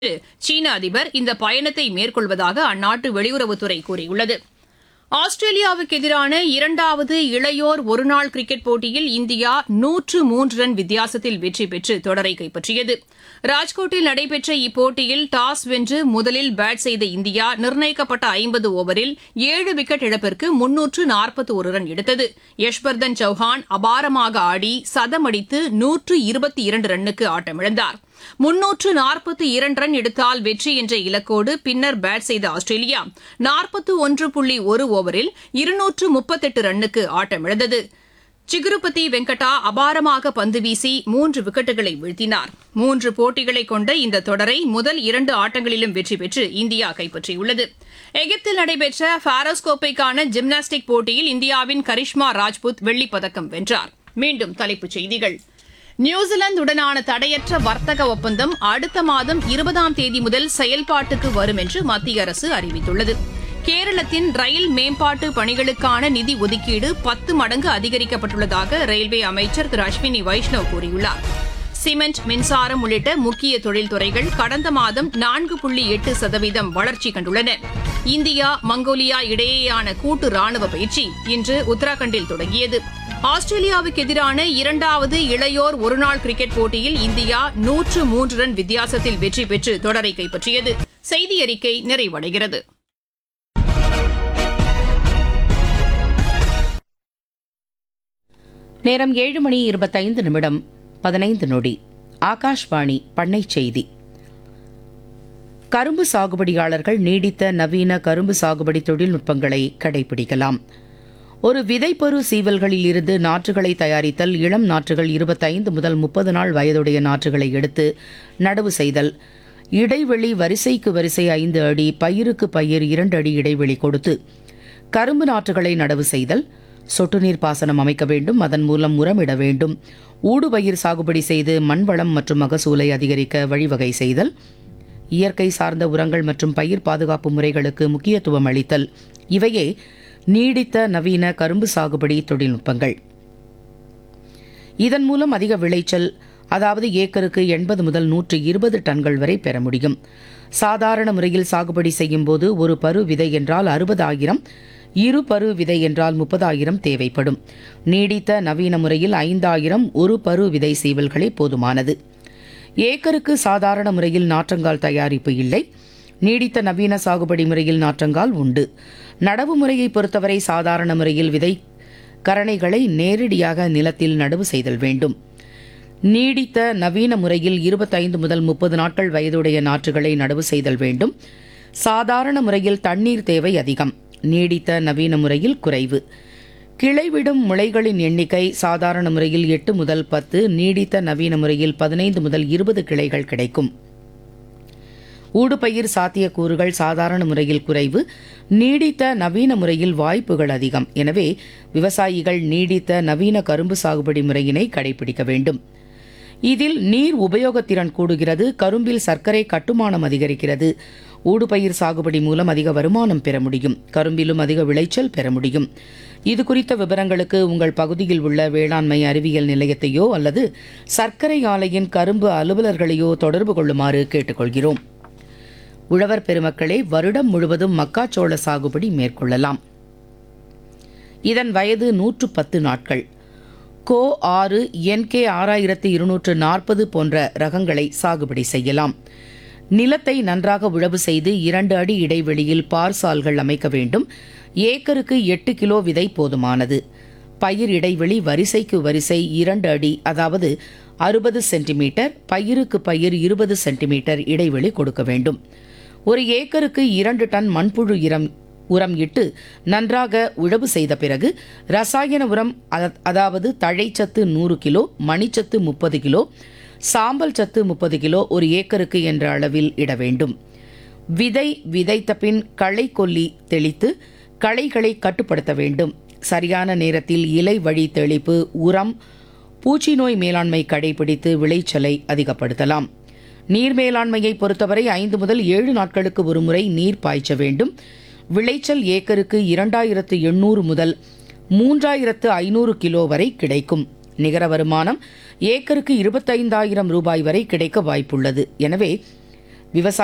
சீன அதிபர் இந்த பயணத்தை மேற்கொள்வதாக அந்நாட்டு வெளியுறவுத்துறை கூறியுள்ளது ஆஸ்திரேலியாவுக்கு எதிரான இரண்டாவது இளையோர் ஒருநாள் கிரிக்கெட் போட்டியில் இந்தியா நூற்று மூன்று ரன் வித்தியாசத்தில் வெற்றி பெற்று தொடரை கைப்பற்றியது ராஜ்கோட்டில் நடைபெற்ற இப்போட்டியில் டாஸ் வென்று முதலில் பேட் செய்த இந்தியா நிர்ணயிக்கப்பட்ட ஐம்பது ஓவரில் ஏழு விக்கெட் இழப்பிற்கு முன்னூற்று நாற்பத்தி ஒரு ரன் எடுத்தது யஷ்வர்தன் சௌஹான் அபாரமாக ஆடி சதமடித்து நூற்று இருபத்தி இரண்டு ரன்னுக்கு ஆட்டமிழந்தார் முன்னூற்று நாற்பத்தி இரண்டு ரன் எடுத்தால் வெற்றி என்ற இலக்கோடு பின்னர் பேட் செய்த ஆஸ்திரேலியா நாற்பத்து ஒன்று புள்ளி ஒரு ஓவரில் இருநூற்று முப்பத்தெட்டு ரன்னுக்கு ஆட்டமிழந்தது சிகுருபதி வெங்கடா அபாரமாக பந்து வீசி மூன்று விக்கெட்டுகளை வீழ்த்தினார் மூன்று போட்டிகளை கொண்ட இந்த தொடரை முதல் இரண்டு ஆட்டங்களிலும் வெற்றி பெற்று இந்தியா கைப்பற்றியுள்ளது எகிப்தில் நடைபெற்ற பாரஸ் கோப்பைக்கான ஜிம்னாஸ்டிக் போட்டியில் இந்தியாவின் கரிஷ்மா ராஜ்புத் வெள்ளிப்பதக்கம் வென்றார் மீண்டும் தலைப்புச் செய்திகள் நியூசிலாந்துடனான தடையற்ற வர்த்தக ஒப்பந்தம் அடுத்த மாதம் இருபதாம் தேதி முதல் செயல்பாட்டுக்கு வரும் என்று மத்திய அரசு அறிவித்துள்ளது கேரளத்தின் ரயில் மேம்பாட்டு பணிகளுக்கான நிதி ஒதுக்கீடு பத்து மடங்கு அதிகரிக்கப்பட்டுள்ளதாக ரயில்வே அமைச்சர் திரு அஸ்வினி வைஷ்ணவ் கூறியுள்ளார் சிமெண்ட் மின்சாரம் உள்ளிட்ட முக்கிய தொழில்துறைகள் கடந்த மாதம் நான்கு புள்ளி எட்டு சதவீதம் வளர்ச்சி கண்டுள்ளன இந்தியா மங்கோலியா இடையேயான கூட்டு ராணுவ பயிற்சி இன்று உத்தராகண்டில் தொடங்கியது ஆஸ்திரேலியாவுக்கு எதிரான இரண்டாவது இளையோர் ஒருநாள் கிரிக்கெட் போட்டியில் இந்தியா நூற்று மூன்று ரன் வித்தியாசத்தில் வெற்றி பெற்று தொடரை கைப்பற்றியது செய்தி அறிக்கை நிறைவடைகிறது நேரம் ஏழு மணி இருபத்தைந்து நிமிடம் பதினைந்து நொடி ஆகாஷ்வாணி பண்ணை செய்தி கரும்பு சாகுபடியாளர்கள் நீடித்த நவீன கரும்பு சாகுபடி தொழில்நுட்பங்களை கடைபிடிக்கலாம் ஒரு விதைப்பரு சீவல்களில் இருந்து நாற்றுகளை தயாரித்தல் இளம் நாற்றுகள் இருபத்தைந்து முதல் முப்பது நாள் வயதுடைய நாற்றுகளை எடுத்து நடவு செய்தல் இடைவெளி வரிசைக்கு வரிசை ஐந்து அடி பயிருக்கு பயிர் இரண்டு அடி இடைவெளி கொடுத்து கரும்பு நாற்றுகளை நடவு செய்தல் சொட்டு நீர் பாசனம் அமைக்க வேண்டும் அதன் மூலம் உரமிட வேண்டும் ஊடுபயிர் சாகுபடி செய்து மண்வளம் மற்றும் மகசூலை அதிகரிக்க வழிவகை செய்தல் இயற்கை சார்ந்த உரங்கள் மற்றும் பயிர் பாதுகாப்பு முறைகளுக்கு முக்கியத்துவம் அளித்தல் இவையே நீடித்த நவீன கரும்பு சாகுபடி தொழில்நுட்பங்கள் இதன் மூலம் அதிக விளைச்சல் அதாவது ஏக்கருக்கு எண்பது முதல் நூற்று இருபது டன்கள் வரை பெற முடியும் சாதாரண முறையில் சாகுபடி செய்யும் போது ஒரு பரு விதை என்றால் அறுபதாயிரம் இரு பரு விதை என்றால் முப்பதாயிரம் தேவைப்படும் நீடித்த நவீன முறையில் ஐந்தாயிரம் ஒரு பரு விதை சீவல்களே போதுமானது ஏக்கருக்கு சாதாரண முறையில் நாற்றங்கால் தயாரிப்பு இல்லை நீடித்த நவீன சாகுபடி முறையில் நாற்றங்கால் உண்டு நடவு முறையை பொறுத்தவரை சாதாரண முறையில் விதை கரணைகளை நேரடியாக நிலத்தில் நடவு செய்தல் வேண்டும் நீடித்த நவீன முறையில் இருபத்தைந்து முதல் முப்பது நாட்கள் வயதுடைய நாற்றுகளை நடவு செய்தல் வேண்டும் சாதாரண முறையில் தண்ணீர் தேவை அதிகம் நீடித்த நவீன முறையில் குறைவு கிளைவிடும் முளைகளின் எண்ணிக்கை சாதாரண முறையில் எட்டு முதல் பத்து நீடித்த நவீன முறையில் பதினைந்து முதல் இருபது கிளைகள் கிடைக்கும் ஊடுபயிர் சாத்தியக்கூறுகள் சாதாரண முறையில் குறைவு நீடித்த நவீன முறையில் வாய்ப்புகள் அதிகம் எனவே விவசாயிகள் நீடித்த நவீன கரும்பு சாகுபடி முறையினை கடைபிடிக்க வேண்டும் இதில் நீர் உபயோகத்திறன் கூடுகிறது கரும்பில் சர்க்கரை கட்டுமானம் அதிகரிக்கிறது ஊடுபயிர் சாகுபடி மூலம் அதிக வருமானம் பெற முடியும் கரும்பிலும் அதிக விளைச்சல் பெற முடியும் இது குறித்த விவரங்களுக்கு உங்கள் பகுதியில் உள்ள வேளாண்மை அறிவியல் நிலையத்தையோ அல்லது சர்க்கரை ஆலையின் கரும்பு அலுவலர்களையோ தொடர்பு கொள்ளுமாறு கேட்டுக்கொள்கிறோம் உழவர் பெருமக்களே வருடம் முழுவதும் மக்காச்சோள சாகுபடி மேற்கொள்ளலாம் இதன் வயது நூற்று பத்து நாட்கள் கோ ஆறு என்கே ஆறாயிரத்து இருநூற்று நாற்பது போன்ற ரகங்களை சாகுபடி செய்யலாம் நிலத்தை நன்றாக உழவு செய்து இரண்டு அடி இடைவெளியில் பார்சால்கள் அமைக்க வேண்டும் ஏக்கருக்கு எட்டு கிலோ விதை போதுமானது பயிர் இடைவெளி வரிசைக்கு வரிசை இரண்டு அடி அதாவது அறுபது சென்டிமீட்டர் பயிருக்கு பயிர் இருபது சென்டிமீட்டர் இடைவெளி கொடுக்க வேண்டும் ஒரு ஏக்கருக்கு இரண்டு டன் மண்புழு இரம் உரம் இட்டு நன்றாக உழவு செய்த பிறகு ரசாயன உரம் அத- அதாவது தழைச்சத்து நூறு கிலோ மணிச்சத்து முப்பது கிலோ சாம்பல் சத்து முப்பது கிலோ ஒரு ஏக்கருக்கு என்ற அளவில் இட வேண்டும் விதை விதைத்த பின் களை கொல்லி தெளித்து களைகளை கட்டுப்படுத்த வேண்டும் சரியான நேரத்தில் இலை வழி தெளிப்பு உரம் பூச்சி நோய் மேலாண்மை கடைபிடித்து விளைச்சலை அதிகப்படுத்தலாம் நீர் மேலாண்மையை பொறுத்தவரை ஐந்து முதல் ஏழு நாட்களுக்கு ஒருமுறை நீர் பாய்ச்ச வேண்டும் விளைச்சல் ஏக்கருக்கு இரண்டாயிரத்து எண்ணூறு முதல் மூன்றாயிரத்து ஐநூறு கிலோ வரை கிடைக்கும் நிகர வருமானம் ஏக்கருக்கு இருபத்தைந்தாயிரம் ரூபாய் வரை கிடைக்க வாய்ப்புள்ளது எனவே விவசாய